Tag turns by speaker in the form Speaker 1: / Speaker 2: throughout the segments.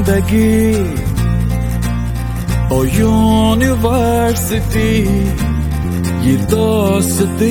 Speaker 1: జిందగీ ఓ యూనివర్సిటీ ఈ దోస్తి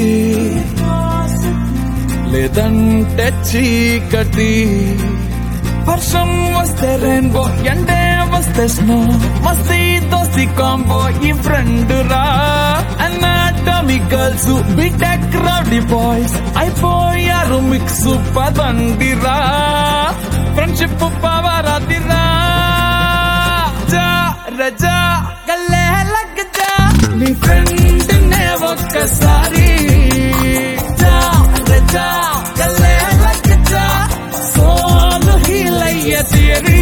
Speaker 1: లేదంటే చీకటి వర్షం వస్తే రెయిన్బో ఎండే వస్తే స్నో మస్తీ దోస్తి కాంబో ఈ ఫ్రెండ్ రా anatomy girls BTech rowdy boys అయిపోయారు మిక్స్ పదండి రా ఫ్రెండ్షిప్ పవర్ అదిరా జా రజా గల్లే లగ్ జా నీ ఫ్రెండ్ నే ఒక్కసారి జా రజా గల్లే లగ్ జా సోలు హీలయ్య తీరి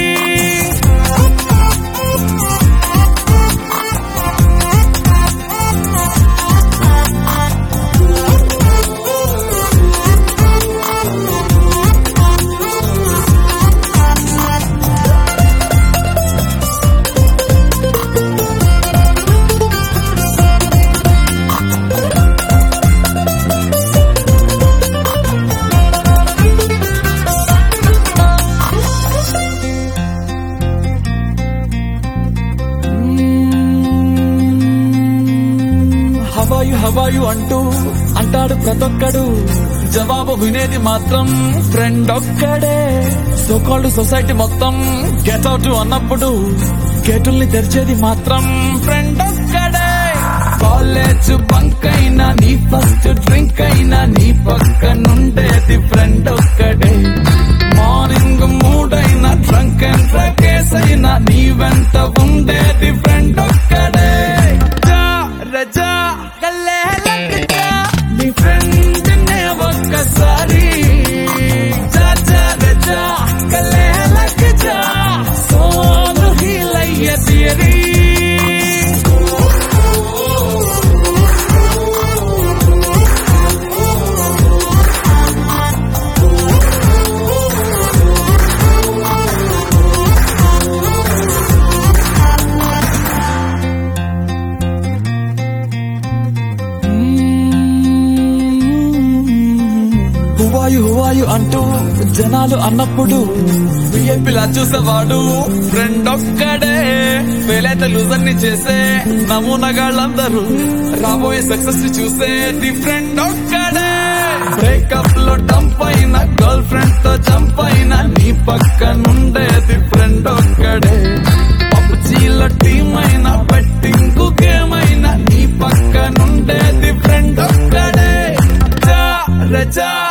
Speaker 1: హవాయు హవాయు అంటూ అంటాడు ప్రతొక్కడు జవాబు వినేది మాత్రం ఫ్రెండ్ ఒక్కడే సోకాల్డ్ సొసైటీ మొత్తం గెట్ అవుట్ అన్నప్పుడు గేటుల్ని తెరిచేది మాత్రం ఫ్రెండ్ ఒక్కడే కాలేజ్ బంక్ అయినా నీ ఫస్ట్ డ్రింక్ అయినా నీ పక్క నుండేది ఫ్రెండ్ ఒక్కడే మార్నింగ్ మూడైనా డ్రంక్ అండ్ ట్రకేస్ అయినా నీ వెంట ఉండేది ఫ్రెండ్ ఒక్కడే జా రజా గల్లే లగ్గజా నీ ఫ్రెండ్ నే ఒక్కసారి జా జా రజా గల్లే లగ్గజా సోను హీలయ్య తీరి హువాయు హువాయు అంటూ జనాలు అన్నప్పుడు విఐపిలా చూసేవాడు ఫ్రెండ్ ఒక్కడే ఫెయిలైతే లూజర్ ని చేసే నమూనగాళ్ళందరూ రాబోయే సక్సెస్ ని చూసే ది ఫ్రెండ్ ఒక్కడే బ్రేకప్ లో డంప్ అయిన గర్ల్ ఫ్రెండ్ తో జంప్ అయిన నీ పక్క నుండేది ఫ్రెండ్ ఒక్కడే పబ్జీలో టీమ్ అయినా బెట్టింగ్ గేమ్ అయినా నీ పక్క నుండేది ఫ్రెండ్ ఒక్కడే రజా